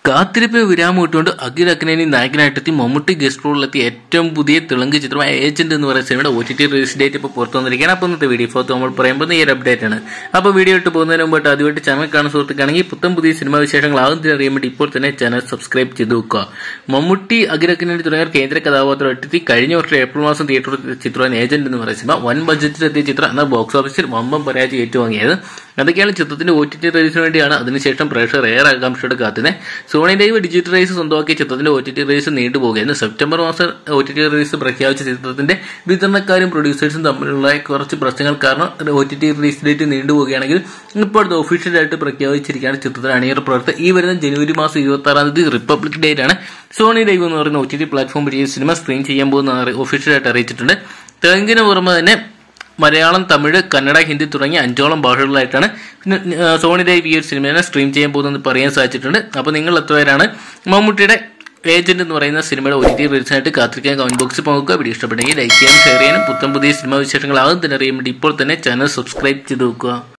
കാത്തിരിപ്പ് വിരാമം ഇട്ടുകൊണ്ട് അഖിൽ അക്നേനി നായകനായിട്ടെത്തി മമ്മൂട്ടി ഗസ്റ്റ് റോളിലെത്തി ഏറ്റവും പുതിയ തെലുങ്ക് ചിത്രമായ ഏജന്റ് എന്ന് പറയുന്ന സിനിമയുടെ O T T release date ഇപ്പോൾ പുറത്തു വന്നിരിക്കുകയാണ് അപ്പോൾ ഇന്നത്തെ വീഡിയോ ഫോട്ടോ നമ്മൾ പറയുമ്പോൾ ഈ ഒരു അപ്ഡേറ്റ് ആണ് അപ്പോൾ വീഡിയോ ഇട്ട് പോകുന്നതിന് മുമ്പായിട്ട് ആദ്യമായിട്ട് ചാനൽ കാണുന്ന സുഹൃത്തുക്കാണെങ്കിൽ പുത്തം പുതിയ സിനിമാ വിശേഷങ്ങൾ ആദ്യം അറിയാൻ വേണ്ടി ഇപ്പോൾ തന്നെ ചാനൽ സബ്സ്ക്രൈബ് ചെയ്ത് വെക്കുക മമ്മൂട്ടി അഖിൽ അക്നേനി തുടങ്ങിയ കേന്ദ്ര കഥാപാത്രം എത്തി കഴിഞ്ഞ വർഷം ഏപ്രിൽ മാസം തിയേറ്ററിൽ ചിത്രം ഏജന്റ് എന്ന് പറയുന്ന സിനിമ വൻ ബഡ്ജറ്റിൽ എത്തിയ ചിത്രം എന്നാൽ ബോക്സ് ഓഫീസിൽ വമ്പം പരാജയം ഏറ്റുവാങ്ങിയത് അതൊക്കെയാണ് ചിത്രത്തിന്റെ ഒ ടി ടി റിലീസിന് വേണ്ടിയാണ് അതിനുശേഷം പ്രേക്ഷകർ ഏറെ ആകാംക്ഷയോടെ കാത്തിനെ സോണി ലൈവ് ഡിജിറ്റലൈസ് സ്വന്തമാക്കിയ ചിത്രത്തിന്റെ ഒ ടി ടി റിലീസ് നീണ്ടുപോകുകയായിരുന്നു സെപ്റ്റംബർ മാസം ഒ ടി ടി റിലീസ് പ്രഖ്യാപിച്ച ചിത്രത്തിന്റെ വിതരണക്കാരും പ്രൊഡ്യൂസേഴ്സും തമ്മിലുള്ള കുറച്ച് പ്രശ്നങ്ങൾ കാരണം O T T release date നീണ്ടുപോവുകയാണെങ്കിൽ ഇപ്പോൾ അത് ഒഫീഷ്യലായിട്ട് പ്രഖ്യാപിച്ചിരിക്കുകയാണ് ചിത്രത്തിന്റെ അണിയറ പ്രവർത്തനം ഈ വരുന്ന ജനുവരി മാസം ഇരുപത്തി ആറാം തീയതി റിപ്പബ്ലിക് ഡേ ആണ് സോണി ലൈവ് എന്ന് പറയുന്ന ഒ ടി ടി പ്ലാറ്റ്ഫോം വഴി ഈ സിനിമ സ്ക്രീൻ ചെയ്യാൻ പോകുന്ന ഒഫീഷ്യലായിട്ട് അറിയിച്ചിട്ടുണ്ട് തെലുങ്കിന് പുറമെ തന്നെ മലയാളം തമിഴ് കന്നഡ ഹിന്ദി തുടങ്ങിയ അഞ്ചോളം ഭാഷകളിലായിട്ടാണ് പിന്നെ ആ, സോണി ലൈവ് ഈ ഒരു സിനിമയെ സ്ട്രീം ചെയ്യാൻ പോകുന്നത് പറയാൻ സാധിച്ചിട്ടുണ്ട് അപ്പോൾ നിങ്ങൾ എത്ര പേരാണ് മമ്മൂട്ടിയുടെ ഏജന്റ് എന്ന് പറയുന്ന സിനിമയുടെ ഒ ടി റിലീസിനായിട്ട് കാത്തിരിക്കാൻ കമന്റ് ബോക്സിൽ പോകുക വീഡിയോ ഇഷ്ടപ്പെട്ടെങ്കിൽ ലൈക്ക് ചെയ്യാനും ഷെയർ ചെയ്യാനും പുത്തം പുതിയ സിനിമാ വിശേഷങ്ങൾ ആകും തന്നെ അറിയാൻ വേണ്ടി ഇപ്പോൾ തന്നെ ചാനൽ സബ്സ്ക്രൈബ് ചെയ്ത് വെക്കുക